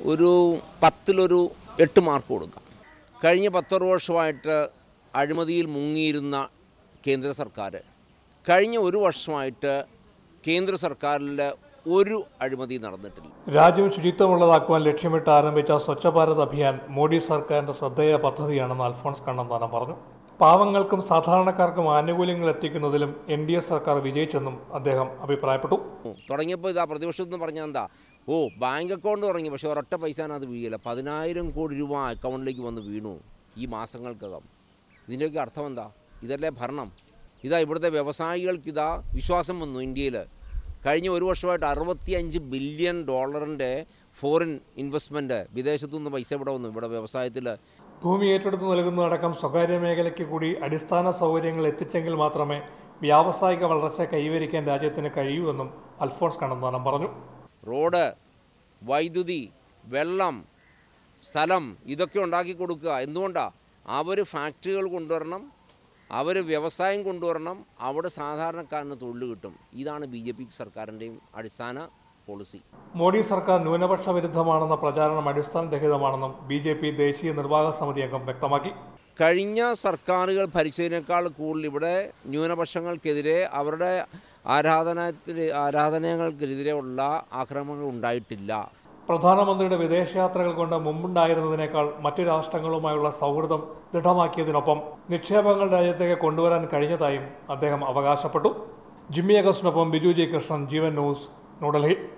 ഒരു പത്തിലൊരു എട്ട് മാർക്ക് കൊടുക്കാം കഴിഞ്ഞ പത്തറ് വർഷമായിട്ട് അഴിമതിയിൽ മുങ്ങിയിരുന്ന കേന്ദ്ര സർക്കാർ കഴിഞ്ഞ ഒരു വർഷമായിട്ട് കേന്ദ്ര സർക്കാരിൽ ഒരു അഴിമതി നടന്നിട്ടില്ല രാജ്യം ശുചിത്വമുള്ളതാക്കുവാൻ ലക്ഷ്യമിട്ട് ആരംഭിച്ച സ്വച്ഛ ഭാരത് അഭിയാൻ മോഡി സർക്കാരിന്റെ ശ്രദ്ധേയ പദ്ധതിയാണെന്ന് അൽഫോൺസ് കണ്ണന്താനം പറഞ്ഞു പാവങ്ങൾക്കും സാധാരണക്കാർക്കും ആനുകൂല്യങ്ങൾ എത്തിക്കുന്നതിലും എൻ ഡി എ സർക്കാർ വിജയിച്ചെന്നും അദ്ദേഹം അഭിപ്രായപ്പെട്ടു തുടങ്ങിയപ്പോൾ ഇതാ പ്രതിപക്ഷം എന്ന് പറഞ്ഞാൽ എന്താ ഓ ബാങ്ക് അക്കൗണ്ട് തുടങ്ങി പക്ഷേ ഒരൊറ്റ പൈസ അത് വീഴില്ല പതിനായിരം കോടി രൂപ അക്കൗണ്ടിലേക്ക് വന്ന് വീണു ഈ മാസങ്ങൾക്കകം ഇതിൻ്റെയൊക്കെ അർത്ഥം എന്താ ഇതല്ലേ ഭരണം ഇതാ ഇവിടുത്തെ വ്യവസായികൾക്ക് ഇതാ വിശ്വാസം വന്നു ഇന്ത്യയിൽ കഴിഞ്ഞ ഒരു വർഷമായിട്ട് അറുപത്തി അഞ്ച് ബില്യൺ ഡോളറിൻ്റെ ഫോറിൻ ഇൻവെസ്റ്റ്മെൻറ്റ് വിദേശത്തുനിന്ന് പൈസ ഇവിടെ വന്നു ഇവിടെ വ്യവസായത്തിൽ ഭൂമി ഏറ്റെടുത്ത് നൽകുന്നതടക്കം സ്വകാര്യ മേഖലയ്ക്ക് കൂടി അടിസ്ഥാന സൗകര്യങ്ങൾ എത്തിച്ചെങ്കിൽ മാത്രമേ വ്യാവസായിക വളർച്ച കൈവരിക്കാൻ രാജ്യത്തിന് കഴിയൂ എന്നും അൽഫോൺസ് കണ്ണന്താനം പറഞ്ഞു റോഡ് വൈദ്യുതി വെള്ളം സ്ഥലം ഇതൊക്കെ ഉണ്ടാക്കി കൊടുക്കുക എന്തുകൊണ്ടാണ് അവർ ഫാക്ടറികൾ കൊണ്ടുവരണം അവർ വ്യവസായം കൊണ്ടുവരണം അവിടെ സാധാരണക്കാരന് തൊഴിൽ കിട്ടും ഇതാണ് ബി ജെ പി സർക്കാരിൻ്റെയും അടിസ്ഥാന പോളിസി മോഡി സർക്കാർ ന്യൂനപക്ഷ വിരുദ്ധമാണെന്ന പ്രചാരണം അടിസ്ഥാനരഹിതമാണെന്നും ബി ജെ പി ദേശീയ നിർവാഹക സമിതി അംഗം വ്യക്തമാക്കി കഴിഞ്ഞ സർക്കാരുകൾ ഭരിച്ചതിനേക്കാൾ കൂടുതൽ ഇവിടെ ന്യൂനപക്ഷങ്ങൾക്കെതിരെ അവരുടെ ആരാധനത്തിൽ ആരാധനകൾക്കെതിരെയുള്ള ആക്രമണങ്ങൾ ഉണ്ടായിട്ടില്ല പ്രധാനമന്ത്രിയുടെ വിദേശയാത്രകൾ കൊണ്ട് മുമ്പുണ്ടായിരുന്നതിനേക്കാൾ മറ്റു രാഷ്ട്രങ്ങളുമായുള്ള സൗഹൃദം ദൃഢമാക്കിയതിനൊപ്പം നിക്ഷേപങ്ങൾ രാജ്യത്തേക്ക് കൊണ്ടുവരാൻ കഴിഞ്ഞതായും അദ്ദേഹം അവകാശപ്പെട്ടു ജിമ്മി അഗസ്റ്റിനൊപ്പം ബിജു ജി കൃഷ്ണൻ ജീവൻ ന്യൂസ് ന്യൂഡൽഹി